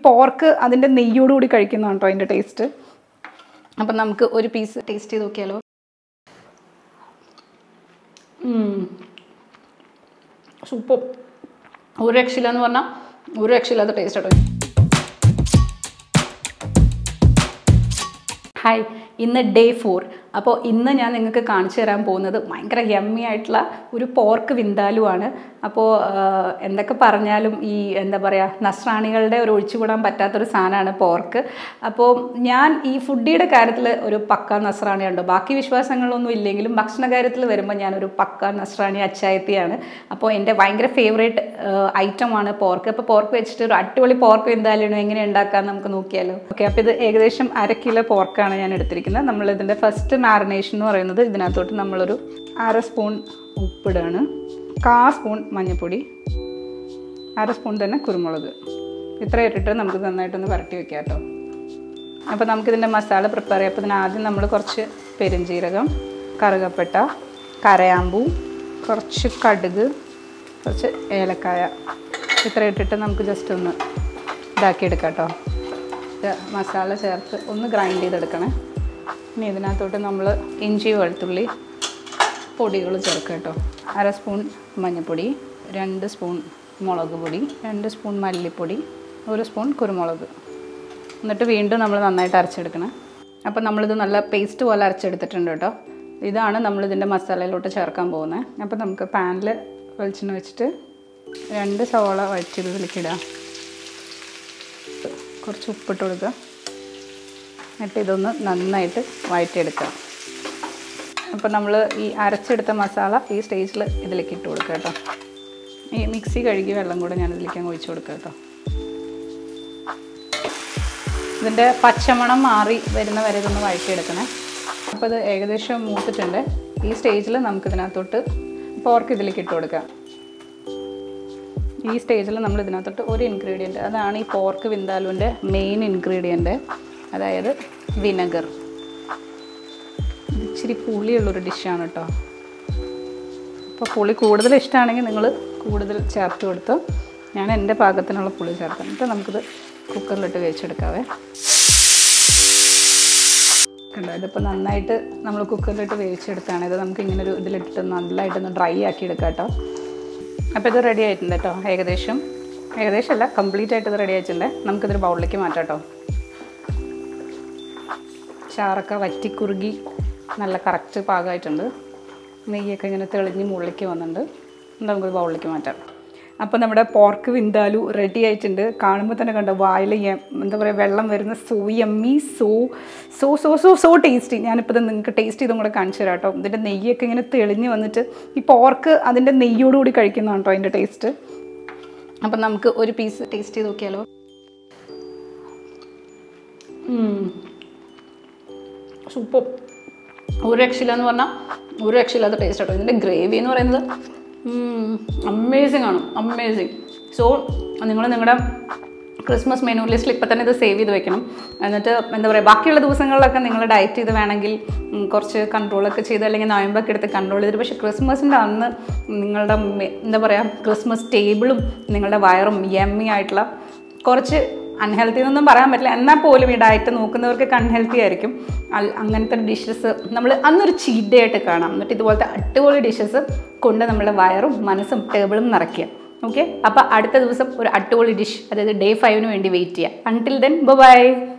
pork അതിൻ്റെ നെയ്യോടുകൂടി കഴിക്കുന്നതാണ് കേട്ടോ അതിൻ്റെ ടേസ്റ്റ് അപ്പം നമുക്ക് ഒരു പീസ് ടേസ്റ്റ് ചെയ്ത് നോക്കിയാലോ സൂപ്പർ ഒരു രക്ഷയില്ല എന്ന് പറഞ്ഞാൽ ഒരു രക്ഷയില്ലാത്ത ടേസ്റ്റ് കേട്ടോ ഹായ് ഇന്ന് ഡേ ഫോർ അപ്പോൾ ഇന്ന് ഞാൻ നിങ്ങൾക്ക് കാണിച്ചു തരാൻ പോകുന്നത് ഭയങ്കര യമ്മി ആയിട്ടുള്ള ഒരു പോർക്ക് വിന്താലുവാണ് അപ്പോൾ എന്തൊക്കെ പറഞ്ഞാലും ഈ എന്താ പറയുക നസ്രാണികളുടെ ഒരു ഒഴിച്ചുകൂടാൻ പറ്റാത്തൊരു സാധനമാണ് പോർക്ക് അപ്പോൾ ഞാൻ ഈ ഫുഡിയുടെ കാര്യത്തിൽ ഒരു പക്ക നസ്രാണിയുണ്ട് ബാക്കി വിശ്വാസങ്ങളൊന്നും ഇല്ലെങ്കിലും ഭക്ഷണ കാര്യത്തിൽ വരുമ്പോൾ ഞാനൊരു പക്ക നസ്രാണി അച്ചായത്തിയാണ് അപ്പോൾ എൻ്റെ ഭയങ്കര ഫേവറേറ്റ് ഐറ്റമാണ് പോർക്ക് അപ്പോൾ പോർക്ക് വെച്ചിട്ട് ഒരു അടിപൊളി പോർക്ക് വിന്താലിയാണ് എങ്ങനെ ഉണ്ടാക്കാൻ നമുക്ക് നോക്കിയാലോ ഓക്കെ അപ്പോൾ ഇത് ഏകദേശം അര കിലോ പോർക്കാണ് ഞാൻ എടുത്തിരിക്കുന്നത് നമ്മൾ ഇതിൻ്റെ ഫസ്റ്റ് മാറിനേഷൻ എന്ന് പറയുന്നത് ഇതിനകത്തോട്ട് നമ്മളൊരു അര സ്പൂൺ ഉപ്പിടാണ് കാ സ്പൂൺ മഞ്ഞൾപ്പൊടി അര സ്പൂൺ തന്നെ കുരുമുളക് ഇത്ര ഇട്ടിട്ട് നമുക്ക് നന്നായിട്ടൊന്ന് വരട്ടി വെക്കാം കേട്ടോ അപ്പോൾ നമുക്കിതിൻ്റെ മസാല പ്രിപ്പയർ ചെയ്യാം അപ്പോൾ ഇതിന് ആദ്യം നമ്മൾ കുറച്ച് പെരുംജീരകം കറുകപ്പട്ട കരയാമ്പൂ കുറച്ച് കടുക് കുറച്ച് ഏലക്കായ ഇത്ര ഇട്ടിട്ട് നമുക്ക് ജസ്റ്റ് ഒന്ന് ഇതാക്കി എടുക്കാം കേട്ടോ ഇത് മസാല ചേർത്ത് ഒന്ന് ഗ്രൈൻഡ് ചെയ്തെടുക്കണേ ഇനി ഇതിനകത്തോട്ട് നമ്മൾ ഇഞ്ചി വെളുത്തുള്ളി പൊടികൾ ചേർക്കുക കേട്ടോ അര സ്പൂൺ മഞ്ഞൾപ്പൊടി രണ്ട് സ്പൂൺ മുളക് പൊടി രണ്ട് സ്പൂൺ മല്ലിപ്പൊടി ഒരു സ്പൂൺ കുരുമുളക് എന്നിട്ട് വീണ്ടും നമ്മൾ നന്നായിട്ട് അരച്ചെടുക്കണം അപ്പോൾ നമ്മളിത് നല്ല പേസ്റ്റ് പോലെ അരച്ചെടുത്തിട്ടുണ്ട് കേട്ടോ ഇതാണ് നമ്മളിതിൻ്റെ മസാലയിലോട്ട് ചേർക്കാൻ പോകുന്നത് അപ്പോൾ നമുക്ക് പാനിൽ വെളിച്ചെണ്ണ വെച്ചിട്ട് രണ്ട് സവോള വഴറ്റിയത് ഇതിലേക്കിടാം കുറച്ച് ഉപ്പിട്ട് കൊടുക്കുക എന്നിട്ട് ഇതൊന്ന് നന്നായിട്ട് വഴറ്റിയെടുക്കുക അപ്പോൾ നമ്മൾ ഈ അരച്ചെടുത്ത മസാല ഈ സ്റ്റേജിൽ ഇതിലേക്ക് ഇട്ട് കൊടുക്കുക കേട്ടോ ഈ മിക്സി കഴുകി വെള്ളം കൂടെ ഞാൻ ഇതിലേക്ക് അങ്ങ് ഒഴിച്ച് കൊടുക്കുക കേട്ടോ ഇതിൻ്റെ പച്ചമണം മാറി വരുന്ന വരെ ഇതൊന്ന് വഴറ്റിയെടുക്കണേ അപ്പോൾ ഇത് ഏകദേശം മൂത്തിട്ടുണ്ട് ഈ സ്റ്റേജിൽ നമുക്ക് ഇതിനകത്തോട്ട് പോർക്ക് ഇതിലേക്ക് ഇട്ട് കൊടുക്കാം ഈ സ്റ്റേജിൽ നമ്മൾ ഇതിനകത്തോട്ട് ഒരു ഇൻഗ്രീഡിയൻറ്റ് അതാണ് ഈ പോർക്ക് വിന്താലുവിൻ്റെ മെയിൻ ഇൻഗ്രീഡിയൻറ്റ് അതായത് വിനെഗർ ഇച്ചിരി പുളിയുള്ളൊരു ഡിഷാണ് കേട്ടോ അപ്പോൾ പുളി കൂടുതൽ ഇഷ്ടമാണെങ്കിൽ നിങ്ങൾ കൂടുതൽ ചേർത്ത് കൊടുത്തു ഞാൻ എൻ്റെ പാകത്തിനുള്ള പുളി ചേർക്കാം എന്നിട്ട് നമുക്കിത് കുക്കറിലിട്ട് വേവിച്ചെടുക്കാവേ കണ്ടോ ഇതിപ്പോൾ നന്നായിട്ട് നമ്മൾ കുക്കറിലിട്ട് വേവിച്ചെടുത്താണ് ഇത് നമുക്ക് ഇങ്ങനെ ഒരു ഇതിലിട്ടിട്ട് നല്ലതായിട്ടൊന്ന് ഡ്രൈ ആക്കി എടുക്കാം കേട്ടോ അപ്പോൾ ഇത് റെഡി ആയിട്ടുണ്ട് കേട്ടോ ഏകദേശം ഏകദേശം അല്ല കംപ്ലീറ്റ് ആയിട്ട് ഇത് റെഡി ആയിട്ടുണ്ട് നമുക്കിതൊരു ബൗളിലേക്ക് മാറ്റാം കേട്ടോ ചാറൊക്കെ വറ്റിക്കുറുകി നല്ല കറക്റ്റ് പാകമായിട്ടുണ്ട് നെയ്യൊക്കെ ഇങ്ങനെ തെളിഞ്ഞ് മുള്ളിക്ക് വന്നിട്ടുണ്ട് നമുക്കൊരു ബൗളിലേക്ക് മാറ്റാം അപ്പോൾ നമ്മുടെ പോർക്ക് വിന്താലു റെഡി ആയിട്ടുണ്ട് കാണുമ്പോൾ തന്നെ കണ്ടോ വായിൽ എന്താ പറയുക വെള്ളം വരുന്ന so yummy so so so so so tasty ഞാനിപ്പോൾ ഇത് നിങ്ങൾക്ക് ടേസ്റ്റ് ചെയ്തും കൂടെ കാണിച്ചു തരാം കേട്ടോ ഇതിൻ്റെ നെയ്യൊക്കെ ഇങ്ങനെ തെളിഞ്ഞ് വന്നിട്ട് ഈ പോർക്ക് അതിൻ്റെ നെയ്യോടുകൂടി കഴിക്കുന്നതാണ് കേട്ടോ അതിൻ്റെ ടേസ്റ്റ് അപ്പം നമുക്ക് ഒരു പീസ് ടേസ്റ്റ് ചെയ്ത് നോക്കിയാലോ സൂപ്പർ ഒരു രക്ഷയില്ല എന്ന് പറഞ്ഞാൽ ഒരു രക്ഷയില്ലാത്ത ടേസ്റ്റ് കേട്ടോ ഇതിൻ്റെ ഗ്രേവി എന്ന് പറയുന്നത് അമേസിങ് ആണ് അമേസിങ് സോ നിങ്ങൾ നിങ്ങളുടെ ക്രിസ്മസ് മെനു ലിസ്റ്റിൽ ഇപ്പം തന്നെ ഇത് സേവ് ചെയ്ത് വെക്കണം എന്നിട്ട് എന്താ പറയുക ബാക്കിയുള്ള ദിവസങ്ങളിലൊക്കെ നിങ്ങൾ ഡയറ്റ് ചെയ്ത് വേണമെങ്കിൽ ഉം, കുറച്ച് കൺട്രോളൊക്കെ ചെയ്ത് അല്ലെങ്കിൽ നോയമ്പൊക്കെ എടുത്ത് കൺട്രോൾ ചെയ്ത് പക്ഷേ ക്രിസ്മസിൻ്റെ അന്ന് നിങ്ങളുടെ മെ- എന്താ പറയുക ക്രിസ്മസ് ടേബിളും നിങ്ങളുടെ വയറും യമ്മി ആയിട്ടുള്ള കുറച്ച് അൺഹെൽത്തി എന്നൊന്നും പറയാൻ പറ്റില്ല എന്നാൽ പോലും ഈ ഡയറ്റ് നോക്കുന്നവർക്ക് അൺഹെൽത്തി ആയിരിക്കും അൽ- അങ്ങനത്തെ ഡിഷസ് നമ്മൾ അന്നൊരു ചീറ്റ് ഡേ ആയിട്ട് കാണാം എന്നിട്ട് ഇതുപോലത്തെ അടിപൊളി ഡിഷസ് കൊണ്ട് നമ്മുടെ വയറും മനസ്സും ടേബിളും നിറയ്ക്കുക ഓക്കെ അപ്പോൾ അടുത്ത ദിവസം ഒരു അടിപൊളി ഡിഷ് അതായത് ഡേ ഫൈവിന് വേണ്ടി വെയിറ്റ് ചെയ്യുക അൺടിൽ ദെൻ ബൈ